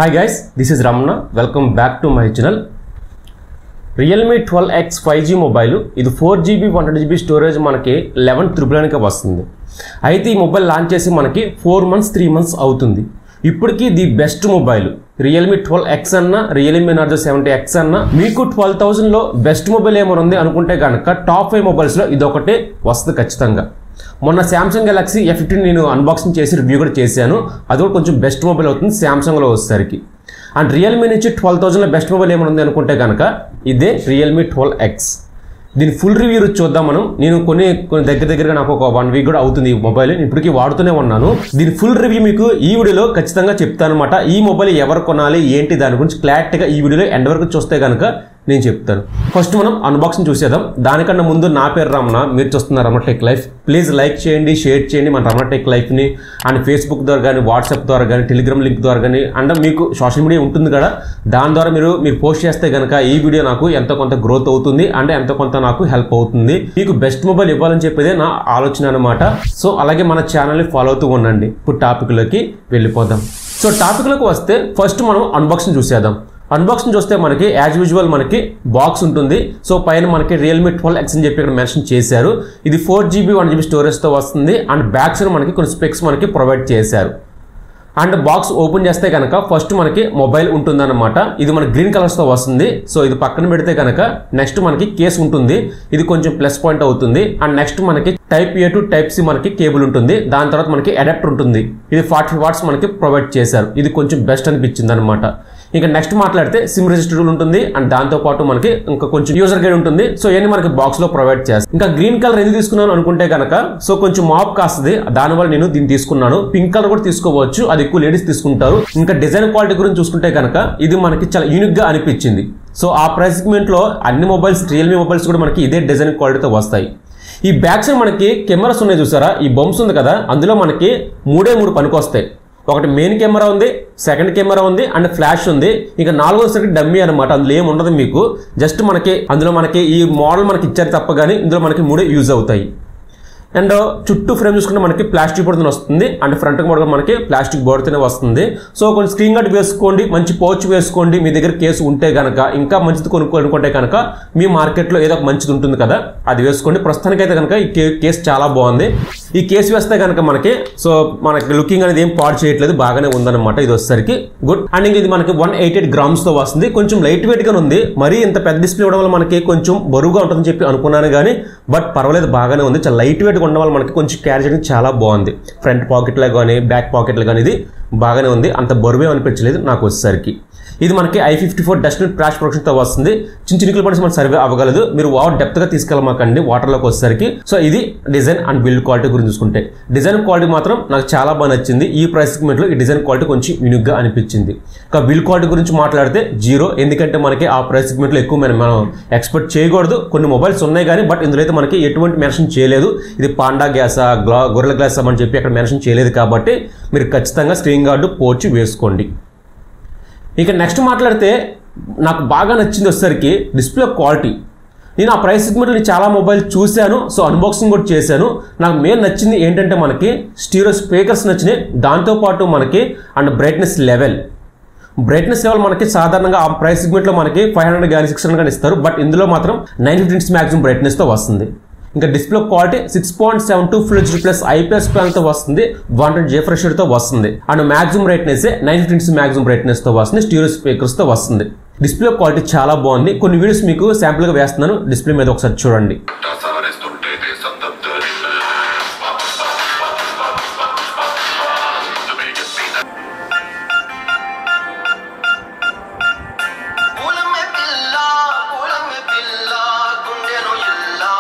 hi guys this is Ramana welcome back to my channel Realme twelve X five G mobile ఇది four GB one hundred GB storage మనకి eleven త్రిబుల్కి వస్తుంది అయితే ఈ mobile launch చేసి మనకి ఫోర్ మంత్స్ త్రీ మంత్స్ అవుతుంది ఇప్పటికీ the best mobile Realme twelve X అన్న రియల్మీ నార్జో సెవెంటీ ఎక్స్ అన్న మీకు ట్వెల్వ్ థౌసండ్లో బెస్ట్ మొబైల్ ఏమైనా ఉంది అనుకుంటే కనుక టాప్ ఫైవ్ మొబైల్స్లో ఇదొకటే వస్తుంది ఖచ్చితంగా మొన్న శాంసంగ్ గెలాక్సీ ఎఫ్ ఫిఫ్టీన్ నేను అన్బాక్సింగ్ చేసి రివ్యూ కూడా చేశాను అది కూడా కొంచెం బెస్ట్ మొబైల్ అవుతుంది శాంసంగ్లో వచ్చేసరికి అండ్ రియల్మీ నుంచి ట్వెల్వ్ థౌసండ్లో బెస్ట్ మొబైల్ ఏమైనా ఉంది అనుకుంటే కనుక ఇదే రియల్మీ ట్వెల్వ్ ఎక్స్ దీని ఫుల్ రివ్యూ చూద్దాం మనం నేను కొన్ని కొన్ని దగ్గర దగ్గరగా నాకు ఒక వన్ వీక్ కూడా అవుతుంది ఈ మొబైల్ నేను ఇప్పటికీ వాడుతూనే ఉన్నాను దీని ఫుల్ రివ్యూ మీకు ఈ వీడియోలో ఖచ్చితంగా చెప్తాను అనమాట ఈ మొబైల్ ఎవరు కొనాలి ఏంటి దాని గురించి క్లారిటీగా ఈ వీడియోలో ఎండ్ వరకు చూస్తే కనుక నేను చెప్తాను ఫస్ట్ మనం అన్బాక్సింగ్ చూసేద్దాం దానికన్నా ముందు నా పేరు రమణ మీరు చూస్తున్నారు Ramana tech life please like చేయండి షేర్ చేయండి మన రమణ టెక్ లైఫ్ని అండ్ ఫేస్బుక్ ద్వారా కానీ వాట్సాప్ ద్వారా కానీ టెలిగ్రామ్ లింక్ ద్వారా కానీ అండ్ మీకు సోషల్ మీడియా ఉంటుంది కదా దాని ద్వారా మీరు మీరు పోస్ట్ చేస్తే కనుక ఈ వీడియో నాకు ఎంతో కొంత గ్రోత్ అవుతుంది అండ్ ఎంతో కొంత నాకు హెల్ప్ అవుతుంది మీకు బెస్ట్ మొబైల్ ఇవ్వాలని చెప్పేదే నా ఆలోచన అనమాట సో అలాగే మన ఛానల్ని ఫాలో అవుతూ ఉండండి ఇప్పుడు టాపిక్లోకి వెళ్ళిపోదాం సో టాపిక్లోకి వస్తే ఫస్ట్ మనం అన్బాక్సింగ్ చూసేద్దాం అన్బాక్సింగ్ చూస్తే మనకి యాజ్ యూజువల్ మనకి బాక్స్ ఉంటుంది సో పైన మనకి రియల్మీ ట్వెల్వ్ ఎక్స్ అని చెప్పి ఇక్కడ మెన్షన్ చేశారు ఇది ఫోర్ జీబీ వన్ జీబీ స్టోరేజ్తో వస్తుంది అండ్ బ్యాక్స్ మనకి కొన్ని స్పెక్స్ మనకి ప్రొవైడ్ చేశారు అండ్ బాక్స్ ఓపెన్ చేస్తే కనుక ఫస్ట్ మనకి మొబైల్ ఉంటుందన్నమాట ఇది మన గ్రీన్ కలర్స్తో వస్తుంది సో ఇది పక్కన పెడితే కనుక నెక్స్ట్ మనకి కేస్ ఉంటుంది ఇది కొంచెం ప్లస్ పాయింట్ అవుతుంది అండ్ నెక్స్ట్ మనకి type A to type C మనకి కేబుల్ ఉంటుంది దాని తర్వాత మనకి అడాప్టర్ ఉంటుంది ఇది ఫార్టీ వాట్స్ మనకి ప్రొవైడ్ చేశారు ఇది కొంచెం బెస్ట్ అనిపించింది అనమాట ఇంకా నెక్స్ట్ మాట్లాడితే సిమ్ రిజిస్టర్ ఉంటుంది అండ్ దాంతో పాటు మనకి ఇంకా కొంచెం యూజర్ గైడ్ ఉంటుంది సో ఇవన్నీ మనకి బాక్స్ లో ప్రొవైడ్ చేస్తాం ఇంకా గ్రీన్ కలర్ ఎందుకు తీసుకున్నాను అనుకుంటే కనుక సో కొంచెం మాప్ కాస్తుంది దానివల్ల నేను దీన్ని తీసుకున్నాను పింక్ కలర్ కూడా తీసుకోవచ్చు అది ఎక్కువ లేడీస్ తీసుకుంటారు ఇంకా డిజైన్ క్వాలిటీ గురించి చూసుకుంటే కనుక ఇది మనకి చాలా యూనిక్ గా అనిపించింది సో ఆ ప్రైస్ సెగ్మెంట్ లో అన్ని మొబైల్స్ రియల్మీ మొబైల్స్ కూడా మనకి ఇదే డిజైన్ క్వాలిటీతో వస్తాయి ఈ బ్యాక్ సైడ్ మనకి కెమెరాస్ ఉన్నాయి చూసారా ఈ బొమ్స్ ఉంది కదా అందులో మనకి మూడే మూడు పనికొస్తాయి ఒకటి మెయిన్ కెమెరా ఉంది సెకండ్ కెమెరా ఉంది అండ్ ఫ్లాష్ ఉంది ఇంకా నాలుగో సరికి డమ్మీ అనమాట అందులో ఏమి ఉండదు మీకు జస్ట్ మనకి అందులో మనకి ఈ మోడల్ మనకి ఇచ్చారు తప్ప కానీ ఇందులో మనకి మూడే యూజ్ అవుతాయి అండ్ చుట్టూ ఫ్రేమ్ చూసుకుంటే మనకి ప్లాస్టిక్ బోర్డుతో వస్తుంది అండ్ ఫ్రంట్ మోడల్ మనకి ప్లాస్టిక్ బోర్డుతోనే వస్తుంది సో కొంచెం స్క్రీన్ గార్డ్ వేసుకోండి మంచి పౌచ్ వేసుకోండి మీ దగ్గర కేసు ఉంటే కనుక ఇంకా మంచిది కొనుక్కోనుకుంటే కనుక మీ మార్కెట్లో ఏదో ఒక మంచిది ఉంటుంది కదా అది వేసుకోండి ప్రస్తుతానికైతే కనుక ఈ కే కేసు చాలా బాగుంది ఈ కేసు వేస్తే కనుక మనకి సో మనకి లుకింగ్ అనేది ఏం పాడు చేయట్లేదు బాగానే ఉందన్నమాట ఇది వచ్చేసరికి గుడ్ అండ్ ఇంక ఇది మనకి వన్ ఎయిట్ ఎయిట్ గ్రామ్స్తో వస్తుంది కొంచెం లైట్ వెయిట్గా ఉంది మరీ ఇంత పెద్ద డిస్ప్లే ఇవ్వడం వల్ల మనకి కొంచెం బరువుగా ఉంటుందని చెప్పి అనుకున్నాను కానీ బట్ పర్వాలేదు బాగానే ఉంది చాలా లైట్ వెయిట్గా ఉండడం వల్ల మనకి కొంచెం క్యారీ చేయడానికి చాలా బాగుంది ఫ్రంట్ పాకెట్లో కానీ బ్యాక్ పాకెట్లో కానీ ఇది బాగానే ఉంది అంత బరువే అనిపించలేదు నాకు వచ్చేసరికి ఇది మనకి I fifty four dust crash ప్రొడక్షన్తో వస్తుంది చిన్న చిన్న పడిసి మన సర్వే అవ్వగలదు మీరు ఓవర్ డెప్త్గా తీసుకెళ్ళమాకండి వాటర్లోకి వచ్చేసరికి సో ఇది డిజైన్ అండ్ బిల్డ్ క్వాలిటీ గురించి చూసుకుంటే డిజైన్ క్వాలిటీ మాత్రం నాకు చాలా బాగా నచ్చింది ఈ ప్రైస్ సెగ్మెంట్లో ఈ డిజైన్ క్వాలిటీ కొంచెం యూనిక్గా అనిపించింది ఇక బిల్డ్ క్వాలిటీ గురించి మాట్లాడితే జీరో ఎందుకంటే మనకి ఆ ప్రైస్ సెగ్మెంట్లో ఎక్కువ మనం మనం ఎక్స్పెక్ట్ చేయకూడదు కొన్ని మొబైల్స్ ఉన్నాయి కానీ బట్ ఇందులో అయితే మనకి ఎటువంటి మెన్షన్ చేయలేదు ఇది పాండా గ్యాసా గ్లా గొర్రెల గ్లాస్ అని చెప్పి అక్కడ మెన్షన్ చేయలేదు కాబట్టి మీరు ఖచ్చితంగా స్క్రీన్ గార్డు పోర్చి వేసుకోండి ఇక నెక్స్ట్ మాట్లాడితే నాకు బాగా నచ్చింది వచ్చేసరికి డిస్ప్లే క్వాలిటీ నేను ఆ ప్రైస్ సెగ్మెంట్లో నేను చాలా మొబైల్ చూశాను సో అన్బాక్సింగ్ కూడా చేశాను నాకు మెయిన్ నచ్చింది ఏంటంటే మనకి స్టీరో స్పీకర్స్ నచ్చినాయి దాంతోపాటు మనకి and brightness level brightness level మనకి సాధారణంగా ఆ ప్రైస్ సెగ్మెంట్లో మనకి ఫైవ్ హండ్రెడ్ కానీ సిక్స్ హండ్రెడ్ కానీ ఇస్తారు బట్ ఇందులో మాత్రం నైన్ ఫిఫ్టీన్స్ మ్యాక్సిమం బ్రైట్నెస్తో వస్తుంది ఇంకా display quality six point seven two full HD plus IPS ప్యాన్తో వస్తుంది వన్ హండ్రెడ్ జేఫ్రెషర్తో వస్తుంది and maximum brightness nine fifteens maximum బ్రైట్నెస్తో వస్తుంది స్టీరియో స్పీకర్స్తో వస్తుంది డిస్ప్లే క్వాలిటీ చాలా బాగుంది కొన్ని వీడియోస్ మీకు శాంపుల్గా వేస్తున్నాను డిస్ప్లే మీద ఒకసారి చూడండి Tasarestundete santander పూలమే పిల్ల పూలమే పిల్ల గుండెను ఇల్లా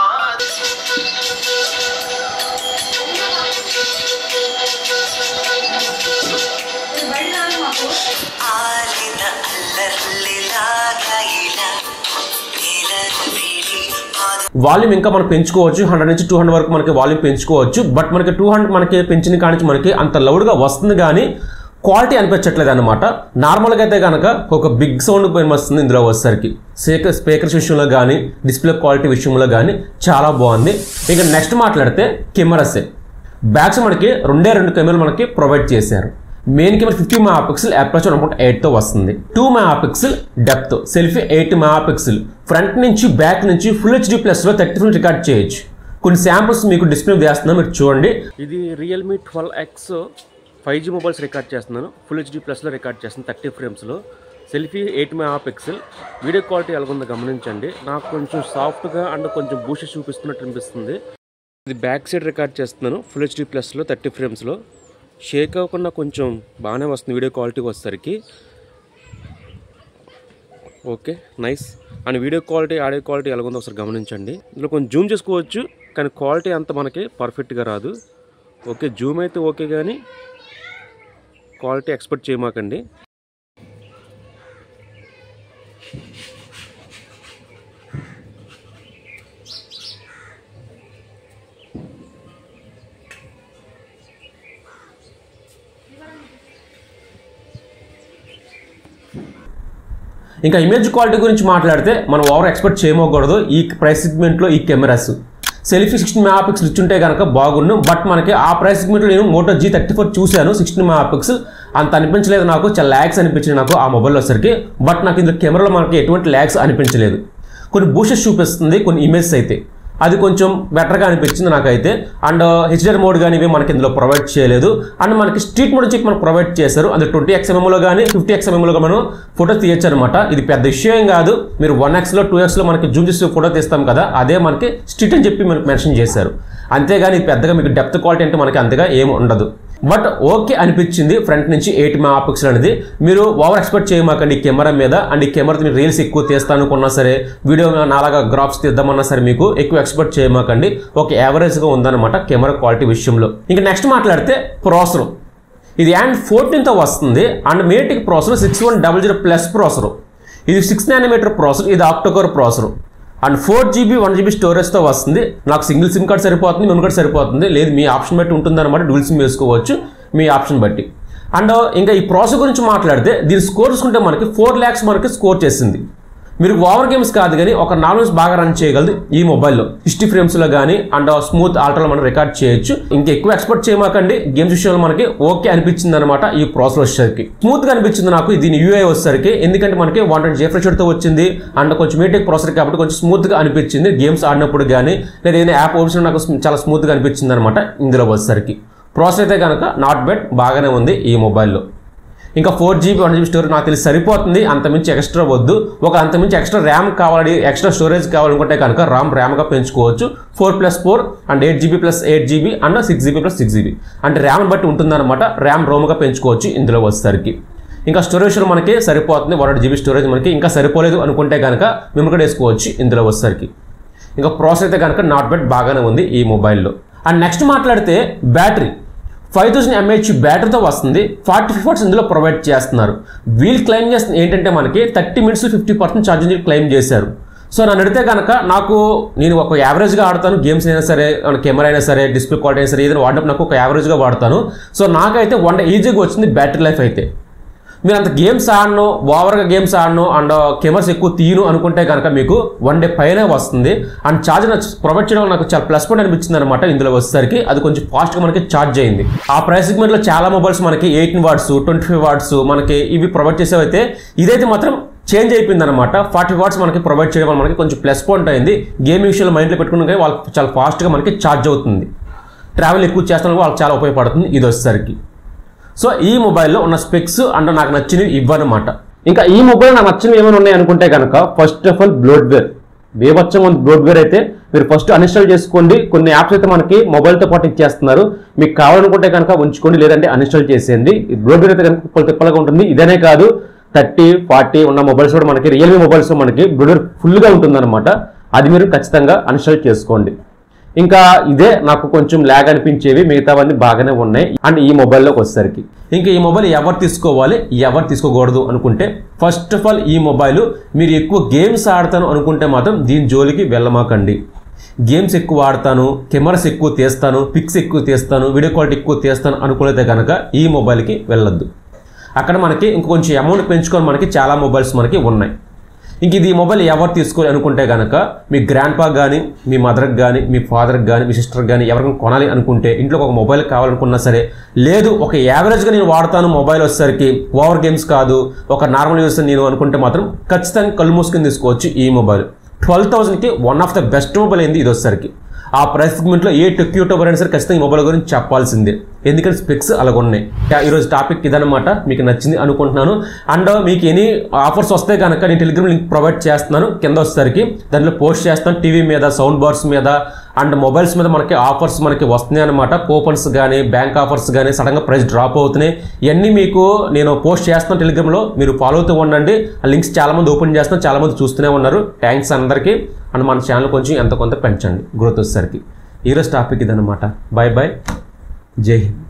ಆಲಿನ ಅಲ್ಲರ್ಲಿಲಾಗೈಲ ನೀಲವಿಳಿ ಪಾದ వాల్యూమ్ ఇంకా మనం పెంచుకోవచ్చు హండ్రెడ్ నుంచి టూ హండ్రెడ్ వరకు మనకి వాల్యూమ్ పెంచుకోవచ్చు బట్ మనకి టూ హండ్రెడ్ మనకి పెంచిన కానించి మనకి అంత లౌడ్గా వస్తుంది కానీ క్వాలిటీ అనిపించట్లేదు అనమాట నార్మల్గా అయితే కనుక ఒక బిగ్ సౌండ్ వస్తుంది ఇందులో వచ్చేసరికి స్పీకర్ స్పీకర్స్ విషయంలో కానీ డిస్ప్లే క్వాలిటీ విషయంలో కానీ చాలా బాగుంది ఇక నెక్స్ట్ మాట్లాడితే కెమెరాసే బ్యాక్స్ మనకి రెండే రెండు కెమెరాలు మనకి ప్రొవైడ్ చేశారు main camera fifty megapixel approach one point ఎయిట్తో వస్తుంది two megapixel depth selfie eight megapixel front నుంచి బ్యాక్ నుంచి ఫుల్ హెచ్డి ప్లస్లో థర్టీ ఫిల్మ్ రికార్డ్ చేయొచ్చు కొన్ని శాంపుల్స్ మీకు డిస్ప్లే చేస్తున్నాను మీరు చూడండి ఇది Realme twelve X five G mobiles record చేస్తున్నాను ఫుల్ హెచ్డి ప్లస్లో రికార్డ్ చేస్తున్నాను థర్టీ ఫ్రేమ్స్లో selfie eight megapixel video quality ఎలాగుందో గమనించండి నాకు కొంచెం సాఫ్ట్గా అండ్ కొంచెం బూష్ చూపిస్తున్నట్టు అనిపిస్తుంది ఇది బ్యాక్ సైడ్ రికార్డ్ చేస్తున్నాను ఫుల్ హెచ్డి ప్లస్లో థర్టీ ఫ్రేమ్స్లో షేక్ అవ్వకుండా కొంచెం బాగానే వస్తుంది వీడియో క్వాలిటీ వచ్చేసరికి okay nice and video quality audio quality ఎలాగుందో ఒకసారి గమనించండి ఇందులో కొంచెం జూమ్ చేసుకోవచ్చు కానీ క్వాలిటీ అంత మనకి పర్ఫెక్ట్గా రాదు ఓకే జూమ్ అయితే ఓకే కానీ క్వాలిటీ ఎక్స్పెక్ట్ చేయమాకండి ఇంకా ఇమేజ్ క్వాలిటీ గురించి మాట్లాడితే మనం ఓవర్ ఎక్స్పెక్ట్ చేయమకూడదు ఈ ప్రైస్ సెగ్మెంట్లో ఈ cameras selfie sixteen megapixel ఇచ్చుంటే కనుక బాగుండు బట్ మనకి ఆ ప్రైస్ సెగ్మెంట్లో నేను మోటో జీ థర్టీ ఫోర్ చూశాను సిక్స్టీన్ మెగా పిక్సెల్ అంత అనిపించలేదు నాకు చాలా ల్యాక్స్ అనిపించింది నాకు ఆ మొబైల్ వచ్చరికి బట్ నాకు ఇందులో కెమెరాలో మనకి ఎటువంటి ల్యాక్స్ అనిపించలేదు కొన్ని బూషెస్ చూపిస్తుంది కొన్ని ఇమేజెస్ అయితే అది కొంచెం బెటర్గా అనిపించింది నాకైతే అండ్ హెచ్డిఆర్ మోడ్ కానీ ఇవి మనకి ఇందులో ప్రొవైడ్ చేయలేదు అండ్ మనకి స్ట్రీట్ మోడ్ చెప్పి మనకు ప్రొవైడ్ చేశారు అది ట్వంటీ ఎక్స్ఎంఎంలో కానీ ఫిఫ్టీ ఎక్స్ఎంఎంలో మనం ఫోటో తీయచ్చు అనమాట ఇది పెద్ద ఇష్యూ ఏం కాదు మీరు వన్ ఎక్స్లో టూ ఎక్స్లో మనకి జూమ్ చేసి ఫోటో తీస్తాం కదా అదే మనకి స్ట్రీట్ అని చెప్పి మనకి మెన్షన్ చేశారు అంతేగాని ఇది పెద్దగా మీకు డెప్త్ క్వాలిటీ అంటే మనకి అంతగా ఏం ఉండదు బట్ ఓకే అనిపించింది ఫ్రంట్ నుంచి ఎయిట్ మెగా పిక్సెల్ అనేది మీరు ఓవర్ ఎక్స్పెక్ట్ చేయమాకండి ఈ కెమెరా మీద అండ్ ఈ కెమెరా మీరు రీల్స్ ఎక్కువ తీస్తాను అనుకున్నా సరే వీడియో నాలాగా గ్రాఫ్స్ తీద్దామన్నా సరే మీకు ఎక్కువ ఎక్స్పెక్ట్ చేయమాకండి ఒక యావరేజ్గా ఉందన్నమాట కెమెరా క్వాలిటీ విషయంలో ఇంకా నెక్స్ట్ మాట్లాడితే ప్రాసెసర్ ఇది అండ్ ఫోర్టీన్తో వస్తుంది అండ్ మేటిక్ processor six one double zero plus processor ఇది సిక్స్ నానోమీటర్ ప్రాసెసర్ ఇది octacore processor and four GB one GB స్టోరేజ్తో వస్తుంది నాకు సింగిల్ సిమ్ కార్డ్ సరిపోతుంది మెమరీ కార్డ్ సరిపోతుంది లేదు మీ ఆప్షన్ బట్టి ఉంటుందన్నమాట డ్యూల్ సిమ్ వేసుకోవచ్చు మీ ఆప్షన్ బట్టి అండ్ ఇంకా ఈ ప్రాసెస్ గురించి మాట్లాడితే దీని స్కోర్ చూసుకుంటే మనకి ఫోర్ ల్యాక్స్ మనకి స్కోర్ చేసింది మీరు ఓవర్ గేమ్స్ కాదు కానీ ఒక నార్మల్స్ బాగా రన్ చేయగలదు ఈ మొబైల్లో సిక్స్టీ ఫ్రేమ్స్లో కానీ అండ్ స్మూత్ ఆల్ట్రాలో మనం రికార్డ్ చేయొచ్చు ఇంకా ఎక్కువ ఎక్స్పెక్ట్ చేయమాకండి గేమ్స్ విషయంలో మనకి ఓకే అనిపించింది అనమాట ఈ ప్రాసెస్ వచ్చేసరికి స్మూత్ గా అనిపించింది నాకు దీని యూఐ వచ్చేసరికి ఎందుకంటే మనకి వన్ ట్వంటీ జేఫ్రెషర్ తో వచ్చింది అండ్ కొంచెం మీటెక్ ప్రాసెసర్ కాబట్టి కొంచెం స్మూత్ గా అనిపించింది గేమ్స్ ఆడినప్పుడు కానీ లేదా ఏదైనా యాప్ ఓపెన్ నాకు చాలా స్మూత్ గా అనిపించింది అనమాట ఇందులో వచ్చేసరికి ప్రాసెసర్ అయితే కనుక నాట్ బెడ్ బాగానే ఉంది ఈ మొబైల్లో ఇంకా four GB one GB storage నాకు తెలిసి సరిపోతుంది అంతమించి ఎక్స్ట్రా వద్దు ఒక అంతమించి ఎక్స్ట్రా ర్యామ్ కావాలి ఎక్స్ట్రా స్టోరేజ్ కావాలనుకుంటే కనుక రామ్ ర్యామ్గా పెంచుకోవచ్చు four plus four and eight GB plus eight GB and six GB plus six GB అంటే ర్యామ్ బట్టి ఉంటుందన్నమాట ర్యామ్ రోమ్గా పెంచుకోవచ్చు ఇందులో వచ్చేసరికి ఇంకా స్టోరేజ్ మనకి సరిపోతుంది వన్ జీబీ స్టోరేజ్ మనకి ఇంకా సరిపోలేదు అనుకుంటే కనుక మేము కూడా వేసుకోవచ్చు ఇందులో వచ్చేసరికి ఇంకా ప్రాసెస్ అయితే కనుక నాట్ బెడ్ బాగానే ఉంది ఈ మొబైల్లో అండ్ నెక్స్ట్ మాట్లాడితే బ్యాటరీ ఫైవ్ థౌసండ్ ఎంహెచ్ బ్యాటరీతో వస్తుంది ఫార్టీ ఫైవ్ వాట్స్ ఇందులో ప్రొవైడ్ చేస్తున్నారు వీళ్ళు క్లెయిమ్ చేస్తుంది ఏంటంటే మనకి thirty minutes fifty percent charging claim చేశారు సో నన్ను అడిగితే కనుక నాకు నేను ఒక యావరేజ్గా ఆడతాను గేమ్స్ అయినా సరే కెమెరా అయినా సరే డిస్ప్లే క్వాలిటీ అయినా సరే ఏదైనా వాడినప్పుడు నాకు ఒక యావరేజ్గా వాడతాను సో నాకైతే వన్ డే ఈజీగా వచ్చింది బ్యాటరీ లైఫ్ అయితే మీరు అంత గేమ్స్ ఆడను ఓవర్గా గేమ్స్ ఆడను అండ్ కెమెరాస్ ఎక్కువ తీయను అనుకుంటే కనుక మీకు వన్ డే పైనే వస్తుంది అండ్ ఛార్జ్ ప్రొవైడ్ చేయడం నాకు చాలా ప్లస్ పాయింట్ అనిపించింది అనమాట ఇందులో వచ్చేసరికి అది కొంచెం ఫాస్ట్గా మనకి ఛార్జ్ అయింది ఆ ప్రైస్ సెగ్మెంట్లో చాలా మొబైల్స్ మనకి eighteen watts twenty five watts మనకి ఇవి ప్రొవైడ్ చేసేవైతే ఇదైతే మాత్రం చేంజ్ అయిపోయింది అనమాట ఫార్టీ వాట్స్ మనకి ప్రొవైడ్ చేయడం వల్ల మనకి కొంచెం ప్లస్ పాయింట్ అయింది గేమింగ్ విషయంలో మైండ్లో పెట్టుకుని కానీ వాళ్ళకి చాలా ఫాస్ట్గా మనకి ఛార్జ్ అవుతుంది ట్రావెల్ ఎక్కువ చేస్తానికి వాళ్ళకి చాలా ఉపయోగపడుతుంది ఇది వచ్చేసరికి సో ఈ మొబైల్లో ఉన్న స్పెక్స్ అండ్ నాకు నచ్చినవి ఇవ్వనమాట ఇంకా ఈ మొబైల్ నాకు నచ్చినవి ఏమైనా ఉన్నాయి అనుకుంటే కనుక ఫస్ట్ ఆఫ్ ఆల్ బ్లోడ్వేర్ బేబచ్చం ఉంది బ్లోడ్వేర్ అయితే మీరు ఫస్ట్ అన్ఇన్స్టాల్ చేసుకోండి కొన్ని యాప్స్ అయితే మనకి మొబైల్తో పాటు ఇచ్చేస్తున్నారు మీకు కావాలనుకుంటే కనుక ఉంచుకోండి లేదంటే అన్ఇన్స్టాల్ చేసేయండి ఈ బ్లోడ్వేర్ అయితే కనుక కొద్ది తిప్పలుగా ఉంటుంది ఇదనే కాదు థర్టీ ఫార్టీ ఉన్న మొబైల్స్ కూడా మనకి రియల్మీ మొబైల్స్ మనకి బ్లోడ్వేర్ ఫుల్గా ఉంటుందన్నమాట అది మీరు ఖచ్చితంగా అన్ఇన్స్టాల్ చేసుకోండి ఇంకా ఇదే నాకు కొంచెం ల్యాగ్ అనిపించేవి మిగతావన్నీ బాగానే ఉన్నాయి అండ్ ఈ మొబైల్లోకి వచ్చేసరికి ఇంకా ఈ మొబైల్ ఎవరు తీసుకోవాలి ఎవరు తీసుకోకూడదు అనుకుంటే ఫస్ట్ ఆఫ్ ఆల్ ఈ మొబైల్ మీరు ఎక్కువ గేమ్స్ ఆడతాను అనుకుంటే మాత్రం దీని జోలికి వెళ్ళమాకండి గేమ్స్ ఎక్కువ ఆడతాను కెమెరాస్ ఎక్కువ తీస్తాను పిక్స్ ఎక్కువ తీస్తాను వీడియో క్వాలిటీ ఎక్కువ తీస్తాను అనుకునేదే కనుక ఈ మొబైల్కి వెళ్ళొద్దు అక్కడ మనకి ఇంకొంచెం అమౌంట్ పెంచుకొని మనకి చాలా మొబైల్స్ మనకి ఉన్నాయి ఇంక ఇది మొబైల్ ఎవరు తీసుకోవాలి అనుకుంటే కనుక మీ గ్రాండ్ పా కానీ మీ మదర్కి కానీ మీ ఫాదర్కి కానీ మీ సిస్టర్కి కానీ ఎవరికైనా కొనాలి అనుకుంటే ఇంట్లో ఒక మొబైల్ కావాలనుకున్నా సరే లేదు ఒక యావరేజ్గా నేను వాడతాను మొబైల్ వచ్చేసరికి ఓవర్ గేమ్స్ కాదు ఒక నార్మల్ యూస్ నేను అనుకుంటే మాత్రం ఖచ్చితంగా కళ్ళు మూసుకొని తీసుకోవచ్చు ఈ మొబైల్ ట్వెల్వ్ థౌసండ్కి one of the best mobile ఏంది ఇది వచ్చేసరికి ఆ ప్రైస్ సెగ్మెంట్లో ఏ టెక్ యూట్యూబర్ అయినా సరే ఖచ్చితంగా ఈ మొబైల్ గురించి చెప్పాల్సిందే ఎందుకంటే స్పెక్స్ అలాగ ఉన్నాయి యా, ఈరోజు టాపిక్ ఇదనమాట మీకు నచ్చింది అనుకుంటున్నాను అండ్ మీకు ఎనీ ఆఫర్స్ వస్తే కనుక నేను టెలిగ్రామ్ లింక్ ప్రొవైడ్ చేస్తున్నాను కింద వచ్చేసరికి దాంట్లో పోస్ట్ చేస్తాను టీవీ మీద సౌండ్ బార్స్ మీద అండ్ మొబైల్స్ మీద మనకి ఆఫర్స్ మనకి వస్తున్నాయి అనమాట కూపన్స్ కానీ బ్యాంక్ ఆఫర్స్ కానీ సడన్గా ప్రైస్ డ్రాప్ అవుతున్నాయి ఇవన్నీ మీకు నేను పోస్ట్ చేస్తాను టెలిగ్రామ్లో మీరు ఫాలో అవుతూ ఉండండి ఆ లింక్స్ చాలామంది ఓపెన్ చేస్తున్నాను చాలామంది చూస్తూనే ఉన్నారు థ్యాంక్స్ అందరికీ అండ్ మన ఛానల్ కొంచెం ఎంత కొంత పెంచండి గ్రోత్ వచ్చేసరికి ఈరోజు టాపిక్ ఇదనమాట బాయ్ బాయ్ జై హింద్